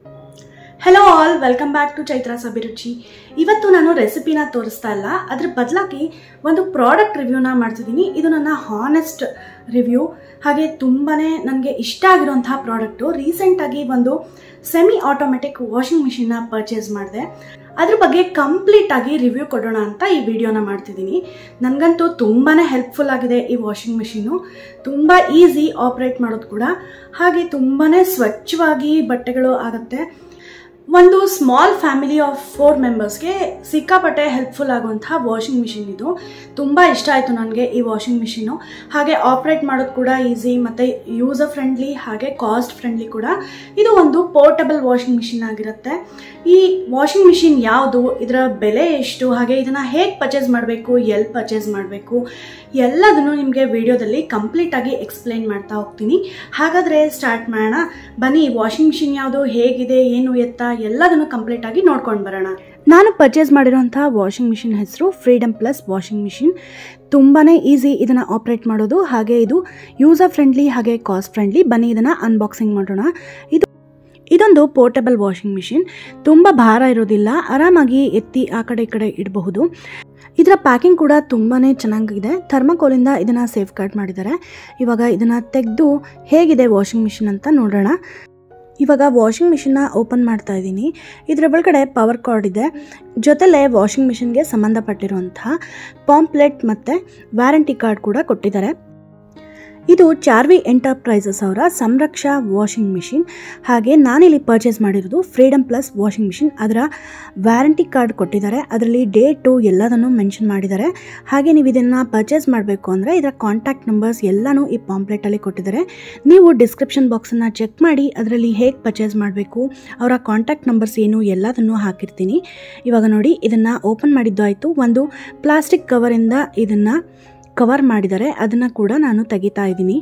hello all welcome back to Chaitra Sabiruchi ಇವತ್ತು ನಾನು ರೆಸಿಪಿನ ತೋರಿಸ್ತಾ ಇಲ್ಲ ಅದ್ರ ಬದಲಾಗಿ ಒಂದು ಪ್ರಾಡಕ್ಟ್ ರಿವ್ಯೂನ ಮಾಡ್ತಿದ್ದೀನಿ ಇದು ನನ್ನ ಹಾನೆಸ್ಟ್ ರಿವ್ಯೂ ಹಾಗೆ ತುಂಬಾ ನನಗೆ ಇಷ್ಟ ಆಗಿರುವಂತಹ ಪ್ರಾಡಕ್ಟು ರೀಸೆಂಟಾಗಿ ಒಂದು ಸೆಮಿ ಆಟೋಮೆಟಿಕ್ ವಾಷಿಂಗ್ ಮಿಷಿನ್ನ ಪರ್ಚೇಸ್ ಮಾಡಿದೆ ಅದ್ರ ಬಗ್ಗೆ ಕಂಪ್ಲೀಟ್ ಆಗಿ ರಿವ್ಯೂ ಕೊಡೋಣ ಅಂತ ಈ ವಿಡಿಯೋನ ಮಾಡ್ತಿದ್ದೀನಿ ನನಗಂತೂ ತುಂಬಾ ಹೆಲ್ಪ್ಫುಲ್ ಆಗಿದೆ ಈ ವಾಷಿಂಗ್ ಮಿಷಿನು ತುಂಬ ಈಸಿ ಆಪ್ರೇಟ್ ಮಾಡೋದು ಕೂಡ ಹಾಗೆ ತುಂಬಾ ಸ್ವಚ್ಛವಾಗಿ ಬಟ್ಟೆಗಳು ಆಗುತ್ತೆ ಒಂದು ಸ್ಮಾಲ್ ಫ್ಯಾಮಿಲಿ ಆಫ್ ಫೋರ್ ಮೆಂಬರ್ಸ್ಗೆ ಸಿಕ್ಕಾಪಟ್ಟೆ ಹೆಲ್ಪ್ಫುಲ್ ಆಗುವಂತಹ ವಾಷಿಂಗ್ ಮಿಷಿನ್ ಇದು ತುಂಬ ಇಷ್ಟ ಆಯಿತು ನನಗೆ ಈ ವಾಷಿಂಗ್ ಮಿಷಿನು ಹಾಗೆ ಆಪ್ರೇಟ್ ಮಾಡೋದು ಕೂಡ ಈಸಿ ಮತ್ತು ಯೂಸರ್ ಫ್ರೆಂಡ್ಲಿ ಹಾಗೆ ಕಾಸ್ಟ್ ಫ್ರೆಂಡ್ಲಿ ಕೂಡ ಇದು ಒಂದು ಪೋರ್ಟಬಲ್ ವಾಷಿಂಗ್ ಮಿಷಿನ್ ಆಗಿರುತ್ತೆ ಈ ವಾಷಿಂಗ್ ಮಿಷಿನ್ ಯಾವುದು ಇದರ ಬೆಲೆ ಎಷ್ಟು ಹಾಗೆ ಇದನ್ನು ಹೇಗೆ ಪರ್ಚೇಸ್ ಮಾಡಬೇಕು ಎಲ್ಲಿ ಪರ್ಚೇಸ್ ಮಾಡಬೇಕು ಎಲ್ಲದನ್ನು ನಿಮಗೆ ವಿಡಿಯೋದಲ್ಲಿ ಕಂಪ್ಲೀಟಾಗಿ ಎಕ್ಸ್ಪ್ಲೈನ್ ಮಾಡ್ತಾ ಹೋಗ್ತೀನಿ ಹಾಗಾದರೆ ಸ್ಟಾರ್ಟ್ ಮಾಡೋಣ ಬನ್ನಿ ವಾಷಿಂಗ್ ಮಿಷಿನ್ ಯಾವುದು ಹೇಗಿದೆ ಏನು ಎತ್ತ ಎಲ್ಲದನ್ನು ಕಂಪ್ಲೀಟಾಗಿ ನೋಡ್ಕೊಂಡು ಬರೋಣ ನಾನು ಪರ್ಚೇಸ್ ಮಾಡಿರೋಂಥ ವಾಷಿಂಗ್ ಮಿಷಿನ್ ಹೆಸರು ಫ್ರೀಡಮ್ ಪ್ಲಸ್ ವಾಷಿಂಗ್ ಮಿಷಿನ್ ತುಂಬಾ ಈಸಿ ಇದನ್ನು ಆಪ್ರೇಟ್ ಮಾಡೋದು ಹಾಗೆ ಇದು ಯೂಸರ್ ಫ್ರೆಂಡ್ಲಿ ಹಾಗೆ ಕಾಸ್ಟ್ ಫ್ರೆಂಡ್ಲಿ ಬನ್ನಿ ಇದನ್ನು ಅನ್ಬಾಕ್ಸಿಂಗ್ ಮಾಡೋಣ ಇದು ಇದೊಂದು ಪೋರ್ಟಬಲ್ ವಾಷಿಂಗ್ ಮಿಷಿನ್ ತುಂಬ ಭಾರ ಇರೋದಿಲ್ಲ ಆರಾಮಾಗಿ ಎತ್ತಿ ಆ ಕಡೆ ಈ ಕಡೆ ಇಡಬಹುದು ಇದರ ಪ್ಯಾಕಿಂಗ್ ಕೂಡ ತುಂಬಾ ಚೆನ್ನಾಗಿದೆ ಥರ್ಮಕೋಲಿಂದ ಇದನ್ನು ಸೇಫ್ ಗಾರ್ಡ್ ಮಾಡಿದ್ದಾರೆ ಇವಾಗ ಇದನ್ನು ತೆಗೆದು ಹೇಗಿದೆ ವಾಷಿಂಗ್ ಮಿಷಿನ್ ಅಂತ ನೋಡೋಣ ಇವಾಗ ವಾಷಿಂಗ್ ಮಿಷಿನ್ನ ಓಪನ್ ಮಾಡ್ತಾ ಇದ್ದೀನಿ ಇದರ ಒಳಗಡೆ ಪವರ್ ಕಾರ್ಡ್ ಇದೆ ಜೊತೆಲೇ ವಾಷಿಂಗ್ ಮಿಷಿನ್ಗೆ ಸಂಬಂಧಪಟ್ಟಿರುವಂತಹ ಪಾಂಪ್ಲೆಟ್ ಮತ್ತು ವ್ಯಾರಂಟಿ ಕಾರ್ಡ್ ಕೂಡ ಕೊಟ್ಟಿದ್ದಾರೆ ಇದು ಚಾರ್ವಿ ಎಂಟರ್ಪ್ರೈಸಸ್ ಅವರ ಸಂರಕ್ಷಾ ವಾಷಿಂಗ್ ಮಿಷಿನ್ ಹಾಗೆ ನಾನಿಲ್ಲಿ ಪರ್ಚೇಸ್ ಮಾಡಿರೋದು ಫ್ರೀಡಮ್ ಪ್ಲಸ್ ವಾಷಿಂಗ್ ಮಿಷಿನ್ ಅದರ ವ್ಯಾರಂಟಿ ಕಾರ್ಡ್ ಕೊಟ್ಟಿದ್ದಾರೆ ಅದರಲ್ಲಿ ಡೇಟು ಎಲ್ಲದನ್ನು ಮೆನ್ಷನ್ ಮಾಡಿದ್ದಾರೆ ಹಾಗೆ ನೀವು ಇದನ್ನು ಪರ್ಚೇಸ್ ಮಾಡಬೇಕು ಅಂದರೆ ಇದರ ಕಾಂಟ್ಯಾಕ್ಟ್ ನಂಬರ್ಸ್ ಎಲ್ಲನೂ ಈ ಪಾಂಪ್ಲೆಟಲ್ಲಿ ಕೊಟ್ಟಿದ್ದಾರೆ ನೀವು ಡಿಸ್ಕ್ರಿಪ್ಷನ್ ಬಾಕ್ಸನ್ನು ಚೆಕ್ ಮಾಡಿ ಅದರಲ್ಲಿ ಹೇಗೆ ಪರ್ಚೇಸ್ ಮಾಡಬೇಕು ಅವರ ಕಾಂಟ್ಯಾಕ್ಟ್ ನಂಬರ್ಸ್ ಏನು ಎಲ್ಲದನ್ನು ಹಾಕಿರ್ತೀನಿ ಇವಾಗ ನೋಡಿ ಇದನ್ನು ಓಪನ್ ಮಾಡಿದ್ದು ಆಯಿತು ಒಂದು ಪ್ಲಾಸ್ಟಿಕ್ ಕವರಿಂದ ಇದನ್ನು ಕವರ್ ಮಾಡಿದ್ದಾರೆ ಅದನ್ನು ಕೂಡ ನಾನು ತೆಗಿತಾ ಇದ್ದೀನಿ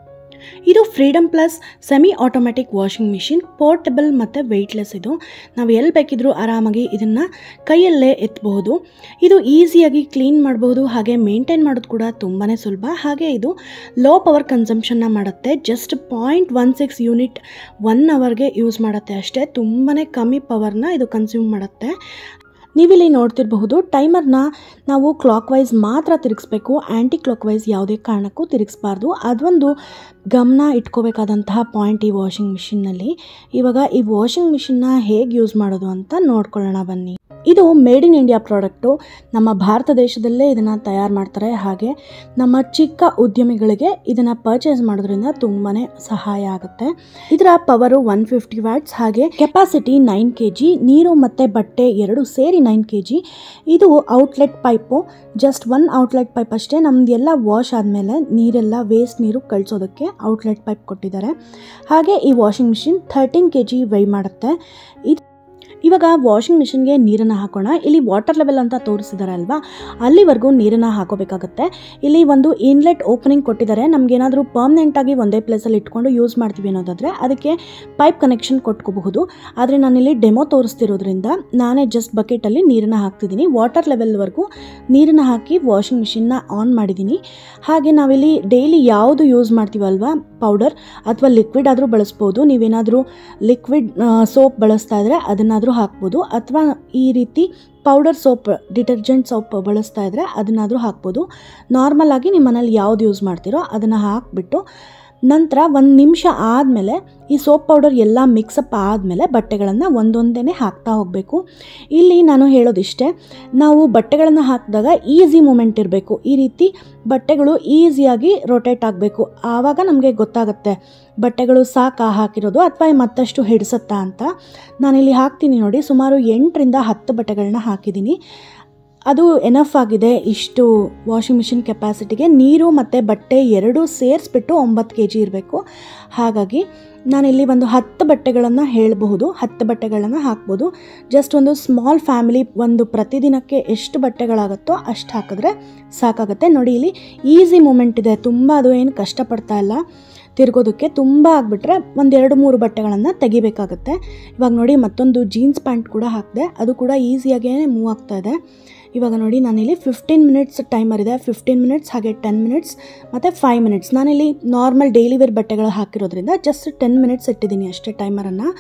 ಇದು freedom plus semi automatic washing machine portable ಮತ್ತು ವೆಯ್ಟ್ಲೆಸ್ ಇದು ನಾವು ಎಲ್ಲಿ ಬೇಕಿದ್ರೂ ಆರಾಮಾಗಿ ಇದನ್ನು ಕೈಯಲ್ಲೇ ಎತ್ತಬಹುದು ಇದು ಈಸಿಯಾಗಿ ಕ್ಲೀನ್ ಮಾಡಬಹುದು ಹಾಗೆ ಮೇಂಟೈನ್ ಮಾಡೋದು ಕೂಡ ತುಂಬಾ ಸುಲಭ ಹಾಗೆ ಇದು ಲೋ ಪವರ್ ಕನ್ಸಂಪ್ಷನ್ನ ಮಾಡುತ್ತೆ just point one six unit one ಅವರ್ಗೆ ಯೂಸ್ ಮಾಡುತ್ತೆ ಅಷ್ಟೇ ತುಂಬಾ ಕಮ್ಮಿ ಪವರ್ನ ಇದು ಕನ್ಸ್ಯೂಮ್ ಮಾಡುತ್ತೆ ನೀವಿಲ್ಲಿ ನೋಡ್ತಿರಬಹುದು ಟೈಮರ್ನ ನಾವು ಕ್ಲಾಕ್ ವೈಸ್ ಮಾತ್ರ ತಿರುಗಿಸ್ಬೇಕು ಆ್ಯಂಟಿ ಕ್ಲಾಕ್ ವೈಸ್ ಯಾವುದೇ ಕಾರಣಕ್ಕೂ ತಿರುಗಿಸ್ಬಾರ್ದು ಅದೊಂದು ಗಮನ ಇಟ್ಕೋಬೇಕಾದಂತಹ ಪಾಯಿಂಟ್ ಈ ವಾಷಿಂಗ್ ಮಿಷಿನ್ನಲ್ಲಿ ಇವಾಗ ಈ ವಾಷಿಂಗ್ ಮಿಷಿನ್ನ ಹೇಗೆ ಯೂಸ್ ಮಾಡೋದು ಅಂತ ನೋಡ್ಕೊಳ್ಳೋಣ ಬನ್ನಿ ಇದು ಮೇಡ್ ಇನ್ ಇಂಡಿಯಾ ಪ್ರಾಡಕ್ಟು ನಮ್ಮ ಭಾರತ ದೇಶದಲ್ಲೇ ಇದನ್ನು ತಯಾರು ಮಾಡ್ತಾರೆ ಹಾಗೆ ನಮ್ಮ ಚಿಕ್ಕ ಉದ್ಯಮಿಗಳಿಗೆ ಇದನ್ನು ಪರ್ಚೇಸ್ ಮಾಡೋದ್ರಿಂದ ತುಂಬಾ ಸಹಾಯ ಆಗುತ್ತೆ ಇದರ ಪವರು ಒನ್ ಫಿಫ್ಟಿ ವ್ಯಾಟ್ಸ್ ಹಾಗೆ ಕೆಪಾಸಿಟಿ ನೈನ್ ಕೆ ಜಿ ನೀರು ಮತ್ತು ಬಟ್ಟೆ ಎರಡು ಸೇರಿ ನೈನ್ ಕೆ ಜಿ ಇದು outlet pipe just one outlet pipe ಅಷ್ಟೇ ನಮ್ದು ಎಲ್ಲ ವಾಶ್ ಆದಮೇಲೆ ನೀರೆಲ್ಲ ವೇಸ್ಟ್ ನೀರು ಕಳಿಸೋದಕ್ಕೆ ಔಟ್ಲೆಟ್ ಪೈಪ್ ಕೊಟ್ಟಿದ್ದಾರೆ ಹಾಗೆ ಈ washing machine thirteen K G ವೈ ಮಾಡುತ್ತೆ ಇದು ಇವಾಗ ವಾಷಿಂಗ್ ಮಿಷಿನ್ಗೆ ನೀರನ್ನು ಹಾಕೋಣ ಇಲ್ಲಿ ವಾಟರ್ ಲೆವೆಲ್ ಅಂತ ತೋರಿಸಿದ್ದಾರೆ ಅಲ್ವಾ ಅಲ್ಲಿವರೆಗೂ ನೀರನ್ನು ಹಾಕೋಬೇಕಾಗುತ್ತೆ ಇಲ್ಲಿ ಒಂದು ಇನ್ಲೆಟ್ ಓಪನಿಂಗ್ ಕೊಟ್ಟಿದ್ದಾರೆ ನಮಗೇನಾದರೂ ಪರ್ಮನೆಂಟಾಗಿ ಒಂದೇ ಪ್ಲೇಸಲ್ಲಿ ಇಟ್ಕೊಂಡು ಯೂಸ್ ಮಾಡ್ತೀವಿ ಅನ್ನೋದಾದರೆ ಅದಕ್ಕೆ ಪೈಪ್ ಕನೆಕ್ಷನ್ ಕೊಟ್ಕೋಬಹುದು ಆದರೆ ನಾನಿಲ್ಲಿ ಡೆಮೋ ತೋರಿಸ್ತಿರೋದ್ರಿಂದ ನಾನೇ ಜಸ್ಟ್ ಬಕೆಟಲ್ಲಿ ನೀರನ್ನು ಹಾಕ್ತಿದ್ದೀನಿ ವಾಟರ್ ಲೆವೆಲ್ವರೆಗೂ ನೀರನ್ನು ಹಾಕಿ ವಾಷಿಂಗ್ ಮಿಷಿನ್ನ ಆನ್ ಮಾಡಿದ್ದೀನಿ ಹಾಗೆ ನಾವಿಲ್ಲಿ ಡೈಲಿ ಯಾವುದು ಯೂಸ್ ಮಾಡ್ತೀವಲ್ವಾ ಪೌಡರ್ ಅಥವಾ ಲಿಕ್ವಿಡ್ ಆದರೂ ಬಳಸ್ಬೋದು ನೀವೇನಾದರೂ ಲಿಕ್ವಿಡ್ ಸೋಪ್ ಬಳಸ್ತಾ ಇದ್ದರೆ ಅದನ್ನಾದರೂ ಹಾಕ್ಬೋದು ಅಥವಾ ಈ ರೀತಿ ಪೌಡರ್ ಸೋಪ್ ಡಿಟರ್ಜೆಂಟ್ ಸೋಪ್ ಬಳಸ್ತಾ ಇದ್ದರೆ ಅದನ್ನಾದರೂ ಹಾಕ್ಬೋದು ನಾರ್ಮಲ್ ಆಗಿ ನಿಮ್ಮ ಮನೇಲಿ ಯಾವ್ದು ಯೂಸ್ ಮಾಡ್ತೀರೋ ಅದನ್ನು ಹಾಕಿಬಿಟ್ಟು ನಂತರ ಒಂದು ನಿಮಿಷ ಆದಮೇಲೆ ಈ ಸೋಪ್ ಪೌಡರ್ ಎಲ್ಲ ಮಿಕ್ಸಪ್ ಆದಮೇಲೆ ಬಟ್ಟೆಗಳನ್ನು ಒಂದೊಂದೇ ಹಾಕ್ತಾ ಹೋಗಬೇಕು ಇಲ್ಲಿ ನಾನು ಹೇಳೋದಿಷ್ಟೇ ನಾವು ಬಟ್ಟೆಗಳನ್ನು ಹಾಕಿದಾಗ ಈಸಿ ಮೂಮೆಂಟ್ ಇರಬೇಕು ಈ ರೀತಿ ಬಟ್ಟೆಗಳು ಈಸಿಯಾಗಿ ರೊಟೇಟ್ ಆಗಬೇಕು ಆವಾಗ ನಮಗೆ ಗೊತ್ತಾಗುತ್ತೆ ಬಟ್ಟೆಗಳು ಸಾಕಾ ಹಾಕಿರೋದು ಅಥವಾ ಮತ್ತಷ್ಟು ಹಿಡಿಸುತ್ತಾ ಅಂತ ನಾನಿಲ್ಲಿ ಹಾಕ್ತೀನಿ ನೋಡಿ ಸುಮಾರು ಎಂಟರಿಂದ ಹತ್ತು ಬಟ್ಟೆಗಳನ್ನ ಹಾಕಿದ್ದೀನಿ ಅದು ಎನಫ್ ಆಗಿದೆ ಇಷ್ಟು ವಾಷಿಂಗ್ ಮಿಷಿನ್ ಕೆಪಾಸಿಟಿಗೆ ನೀರು ಮತ್ತು ಬಟ್ಟೆ ಎರಡೂ ಸೇರಿಸ್ಬಿಟ್ಟು ಒಂಬತ್ತು ಕೆ ಜಿ ಇರಬೇಕು ಹಾಗಾಗಿ ನಾನಿಲ್ಲಿ ಒಂದು ಹತ್ತು ಬಟ್ಟೆಗಳನ್ನು ಹೇಳಬಹುದು ಹತ್ತು ಬಟ್ಟೆಗಳನ್ನು ಹಾಕ್ಬೋದು ಜಸ್ಟ್ ಒಂದು ಸ್ಮಾಲ್ ಫ್ಯಾಮಿಲಿ ಒಂದು ಪ್ರತಿದಿನಕ್ಕೆ ಎಷ್ಟು ಬಟ್ಟೆಗಳಾಗುತ್ತೋ ಅಷ್ಟು ಹಾಕಿದ್ರೆ ಸಾಕಾಗುತ್ತೆ ನೋಡಿ ಇಲ್ಲಿ ಈಸಿ ಮೂಮೆಂಟ್ ಇದೆ ತುಂಬ ಅದು ಏನು ಕಷ್ಟಪಡ್ತಾ ಇಲ್ಲ ತಿರ್ಗೋದಕ್ಕೆ ತುಂಬ ಆಗಿಬಿಟ್ರೆ ಒಂದೆರಡು ಮೂರು ಬಟ್ಟೆಗಳನ್ನು ತೆಗಿಬೇಕಾಗುತ್ತೆ ಇವಾಗ ನೋಡಿ ಮತ್ತೊಂದು ಜೀನ್ಸ್ ಪ್ಯಾಂಟ್ ಕೂಡ ಹಾಕಿದೆ ಅದು ಕೂಡ ಈಸಿಯಾಗೇ ಮೂವ್ ಆಗ್ತಾ ಇದೆ ಇವಾಗ ನೋಡಿ ನಾನಿಲ್ಲಿ ಫಿಫ್ಟೀನ್ ಮಿನಿಟ್ಸ್ ಟೈಮರ್ ಇದೆ ಫಿಫ್ಟೀನ್ ಮಿನಿಟ್ಸ್ ಹಾಗೆ ಟೆನ್ ಮಿನಿಟ್ಸ್ ಮತ್ತು ಫೈವ್ ಮಿನಿಟ್ಸ್ ನಾನಿಲ್ಲಿ ನಾರ್ಮಲ್ ಡೈಲಿ ವೇರ್ ಬಟ್ಟೆಗಳು ಹಾಕಿರೋದ್ರಿಂದ ಜಸ್ಟ್ ಟೆನ್ ಮಿನಿಟ್ಸ್ ಇಟ್ಟಿದ್ದೀನಿ ಅಷ್ಟೇ ಟೈಮರನ್ನು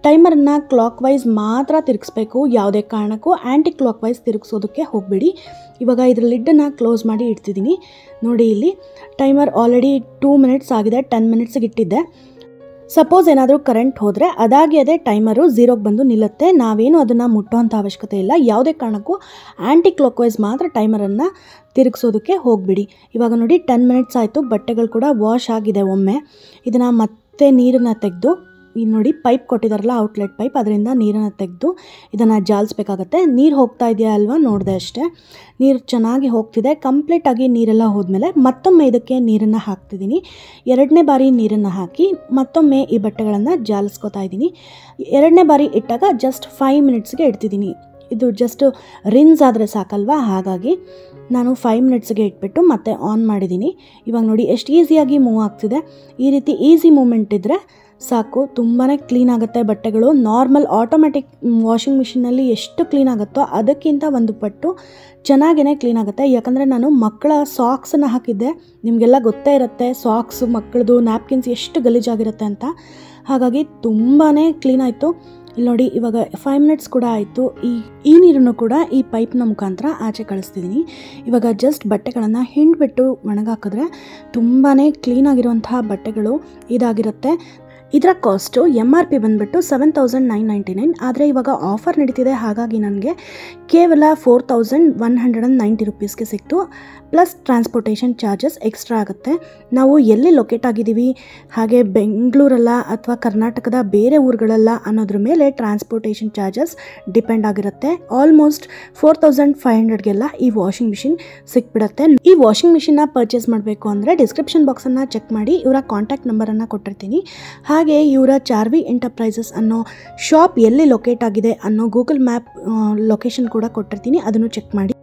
ಟೈಮರನ್ನು ಕ್ಲಾಕ್ ವೈಸ್ ಮಾತ್ರ ತಿರುಗಿಸ್ಬೇಕು ಯಾವುದೇ ಕಾರಣಕ್ಕೂ ಆ್ಯಂಟಿ ಕ್ಲಾಕ್ ವೈಸ್ ತಿರುಗಿಸೋದಕ್ಕೆ ಹೋಗಬೇಡಿ ಇವಾಗ ಇದ್ರ ಲಿಡ್ಡನ್ನು ಕ್ಲೋಸ್ ಮಾಡಿ ಇಡ್ತಿದ್ದೀನಿ ನೋಡಿ ಇಲ್ಲಿ ಟೈಮರ್ ಆಲ್ರೆಡಿ ಟೂ ಮಿನಿಟ್ಸ್ ಆಗಿದೆ ಟೆನ್ ಮಿನಿಟ್ಸ್ಗೆ ಇಟ್ಟಿದ್ದೆ ಸಪೋಸ್ ಏನಾದರೂ ಕರೆಂಟ್ ಹೋದರೆ ಅದಾಗಿ ಅದೇ ಟೈಮರು ಝೀರೋಗೆ ಬಂದು ನಿಲ್ಲುತ್ತೆ ನಾವೇನು ಅದನ್ನು ಮುಟ್ಟೋವಂಥ ಅವಶ್ಯಕತೆ ಇಲ್ಲ ಯಾವುದೇ ಕಾರಣಕ್ಕೂ ಆ್ಯಂಟಿ ಕ್ಲಾಕ್ ವೈಸ್ ಮಾತ್ರ ಟೈಮರನ್ನು ತಿರುಗಿಸೋದಕ್ಕೆ ಹೋಗಿಬಿಡಿ ಇವಾಗ ನೋಡಿ ಟೆನ್ ಮಿನಿಟ್ಸ್ ಆಯಿತು ಬಟ್ಟೆಗಳು ಕೂಡ ವಾಶ್ ಆಗಿದೆ ಒಮ್ಮೆ ಇದನ್ನು ಮತ್ತೆ ನೀರನ್ನು ತೆಗೆದು ಈಗ ನೋಡಿ ಪೈಪ್ ಕೊಟ್ಟಿದ್ದಾರಲ್ಲ ಔಟ್ಲೆಟ್ ಪೈಪ್ ಅದರಿಂದ ನೀರನ್ನು ತೆಗೆದು ಇದನ್ನು ಜಾಲಿಸ್ಬೇಕಾಗತ್ತೆ ನೀರು ಹೋಗ್ತಾ ಇದೆಯಾ ಅಲ್ವಾ ನೋಡಿದೆ ಅಷ್ಟೇ ನೀರು ಚೆನ್ನಾಗಿ ಹೋಗ್ತಿದೆ ಕಂಪ್ಲೀಟಾಗಿ ನೀರೆಲ್ಲ ಹೋದ್ಮೇಲೆ ಮತ್ತೊಮ್ಮೆ ಇದಕ್ಕೆ ನೀರನ್ನು ಹಾಕ್ತಿದ್ದೀನಿ ಎರಡನೇ ಬಾರಿ ನೀರನ್ನು ಹಾಕಿ ಮತ್ತೊಮ್ಮೆ ಈ ಬಟ್ಟೆಗಳನ್ನು ಜಾಲಿಸ್ಕೊತಾ ಇದ್ದೀನಿ ಎರಡನೇ ಬಾರಿ ಇಟ್ಟಾಗ ಜಸ್ಟ್ ಫೈವ್ ಮಿನಿಟ್ಸ್ಗೆ ಇಡ್ತಿದ್ದೀನಿ ಇದು ಜಸ್ಟ್ ರಿನ್ಸ್ ಆದರೆ ಸಾಕಲ್ವಾ ಹಾಗಾಗಿ ನಾನು ಫೈವ್ ಮಿನಿಟ್ಸ್ಗೆ ಇಟ್ಬಿಟ್ಟು ಮತ್ತೆ ಆನ್ ಮಾಡಿದ್ದೀನಿ ಇವಾಗ ನೋಡಿ ಎಷ್ಟು ಈಸಿಯಾಗಿ ಮೂವ್ ಆಗ್ತಿದೆ ಈ ರೀತಿ ಈಸಿ ಮೂಮೆಂಟ್ ಇದ್ದರೆ ಸಾಕು ತುಂಬಾ ಕ್ಲೀನ್ ಆಗುತ್ತೆ ಬಟ್ಟೆಗಳು ನಾರ್ಮಲ್ ಆಟೋಮೆಟಿಕ್ ವಾಷಿಂಗ್ ಮಿಷಿನಲ್ಲಿ ಎಷ್ಟು ಕ್ಲೀನ್ ಆಗುತ್ತೋ ಅದಕ್ಕಿಂತ ಒಂದು ಪಟ್ಟು ಚೆನ್ನಾಗೇ ಕ್ಲೀನ್ ಆಗುತ್ತೆ ಯಾಕಂದರೆ ನಾನು ಮಕ್ಕಳ ಸಾಕ್ಸನ್ನು ಹಾಕಿದ್ದೆ ನಿಮಗೆಲ್ಲ ಗೊತ್ತೇ ಇರುತ್ತೆ ಸಾಕ್ಸು ಮಕ್ಕಳದು ನ್ಯಾಪ್ಕಿನ್ಸ್ ಎಷ್ಟು ಗಲೀಜಾಗಿರುತ್ತೆ ಅಂತ ಹಾಗಾಗಿ ತುಂಬಾ ಕ್ಲೀನ್ ಆಯಿತು ಇಲ್ಲಿ ನೋಡಿ ಇವಾಗ ಫೈವ್ ಮಿನಿಟ್ಸ್ ಕೂಡ ಆಯಿತು ಈ ಈ ನೀರನ್ನು ಕೂಡ ಈ ಪೈಪ್ನ ಮುಖಾಂತರ ಆಚೆ ಕಳಿಸ್ತಿದ್ದೀನಿ ಇವಾಗ ಜಸ್ಟ್ ಬಟ್ಟೆಗಳನ್ನು ಹಿಂಡ್ಬಿಟ್ಟು ಒಣಗಾಕಿದ್ರೆ ತುಂಬಾ ಕ್ಲೀನಾಗಿರುವಂತಹ ಬಟ್ಟೆಗಳು ಇದಾಗಿರುತ್ತೆ ಇದರ ಕಾಸ್ಟು ಎಮ್ ಆರ್ ಪಿ ಬಂದುಬಿಟ್ಟು seven thousand nine ninety nine ಆದರೆ ಇವಾಗ ಆಫರ್ ನಡೀತಿದೆ ಹಾಗಾಗಿ ನನಗೆ ಕೇವಲ four thousand one hundred and ninety ರುಪೀಸ್ಗೆ ಸಿಕ್ತು ಪ್ಲಸ್ ಟ್ರಾನ್ಸ್ಪೋರ್ಟೇಷನ್ ಚಾರ್ಜಸ್ ಎಕ್ಸ್ಟ್ರಾ ಆಗುತ್ತೆ ನಾವು ಎಲ್ಲಿ ಲೊಕೇಟ್ ಆಗಿದ್ದೀವಿ ಹಾಗೆ ಬೆಂಗಳೂರಲ್ಲ ಅಥವಾ ಕರ್ನಾಟಕದ ಬೇರೆ ಊರುಗಳಲ್ಲ ಅನ್ನೋದ್ರ ಮೇಲೆ ಟ್ರಾನ್ಸ್ಪೋರ್ಟೇಷನ್ ಚಾರ್ಜಸ್ ಡಿಪೆಂಡ್ ಆಗಿರುತ್ತೆ ಆಲ್ಮೋಸ್ಟ್ ಫೋರ್ ತೌಸಂಡ್ ಫೈವ್ ಹಂಡ್ರೆಡ್ಗೆಲ್ಲ ಈ ವಾಷಿಂಗ್ ಮಿಷಿನ್ ಸಿಕ್ಬಿಡುತ್ತೆ ಈ ವಾಷಿಂಗ್ ಮಿಷಿನ್ನ ಪರ್ಚೇಸ್ ಮಾಡಬೇಕು ಅಂದರೆ ಡಿಸ್ಕ್ರಿಪ್ಷನ್ ಬಾಕ್ಸನ್ನು ಚೆಕ್ ಮಾಡಿ ಇವರ ಕಾಂಟ್ಯಾಕ್ಟ್ ನಂಬರನ್ನು ಕೊಟ್ಟಿರ್ತೀನಿ ಹಾಗೆ ಇವರ ಚಾರ್ವಿ ಎಂಟರ್ಪ್ರೈಸಸ್ ಅನ್ನೋ ಶಾಪ್ ಎಲ್ಲಿ ಲೊಕೇಟ್ ಆಗಿದೆ ಅನ್ನೋ ಗೂಗಲ್ ಮ್ಯಾಪ್ ಲೊಕೇಶನ್ ಕೂಡ ಕೊಟ್ಟಿರ್ತೀನಿ ಅದನ್ನು ಚೆಕ್ ಮಾಡಿ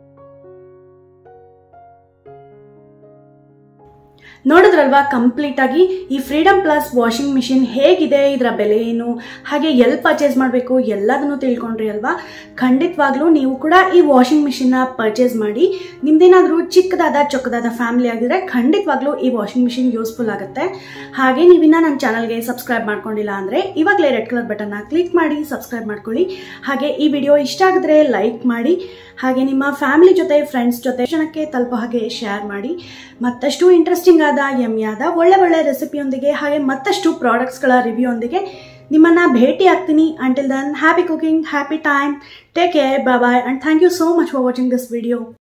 ನೋಡಿದ್ರಲ್ವಾ ಕಂಪ್ಲೀಟ್ ಆಗಿ ಈ ಫ್ರೀಡಮ್ ಪ್ಲಸ್ ವಾಷಿಂಗ್ ಮಿಷಿನ್ ಹೇಗಿದೆ ಇದರ ಬೆಲೆ ಏನು ಹಾಗೆ ಎಲ್ಲಿ ಪರ್ಚೇಸ್ ಮಾಡಬೇಕು ಎಲ್ಲದನ್ನು ತಿಳ್ಕೊಂಡ್ರಿ ಅಲ್ವಾ ಖಂಡಿತವಾಗ್ಲೂ ನೀವು ಕೂಡ ಈ ವಾಷಿಂಗ್ ಮಿಷಿನ್ನ ಪರ್ಚೇಸ್ ಮಾಡಿ ನಿಮ್ದೇನಾದರೂ ಚಿಕ್ಕದಾದ ಚೊಕ್ಕದಾದ ಫ್ಯಾಮಿಲಿ ಆಗಿದ್ರೆ ಖಂಡಿತವಾಗ್ಲೂ ಈ ವಾಷಿಂಗ್ ಮಿಷಿನ್ ಯೂಸ್ಫುಲ್ ಆಗುತ್ತೆ ಹಾಗೆ ನೀವಿನ್ನ ನನ್ನ ಚಾನಲ್ಗೆ ಸಬ್ಸ್ಕ್ರೈಬ್ ಮಾಡ್ಕೊಂಡಿಲ್ಲ ಅಂದರೆ ಇವಾಗಲೇ ರೆಡ್ ಕಲರ್ ಬಟನ್ನ ಕ್ಲಿಕ್ ಮಾಡಿ ಸಬ್ಸ್ಕ್ರೈಬ್ ಮಾಡ್ಕೊಳ್ಳಿ ಹಾಗೆ ಈ ವಿಡಿಯೋ ಇಷ್ಟ ಆಗಿದ್ರೆ ಲೈಕ್ ಮಾಡಿ ಹಾಗೆ ನಿಮ್ಮ ಫ್ಯಾಮಿಲಿ ಜೊತೆ ಫ್ರೆಂಡ್ಸ್ ಜೊತೆ ಜನಕ್ಕೆ ತಲುಪೋ ಹಾಗೆ ಶೇರ್ ಮಾಡಿ ಮತ್ತಷ್ಟು ಇಂಟ್ರೆಸ್ಟಿಂಗ್ ಆದ ಯಮ್ಮಿ ಆದ ಒಳ್ಳೆ ಒಳ್ಳೆ ರೆಸಿಪಿಯೊಂದಿಗೆ ಹಾಗೆ ಮತ್ತಷ್ಟು ಪ್ರಾಡಕ್ಟ್ಸ್ಗಳ ರಿವ್ಯೂ ಒಂದಿಗೆ ನಿಮ್ಮನ್ನ ಭೇಟಿ ಆಗ್ತೀನಿ until then happy cooking happy time take care bye and thank you so much for watching this video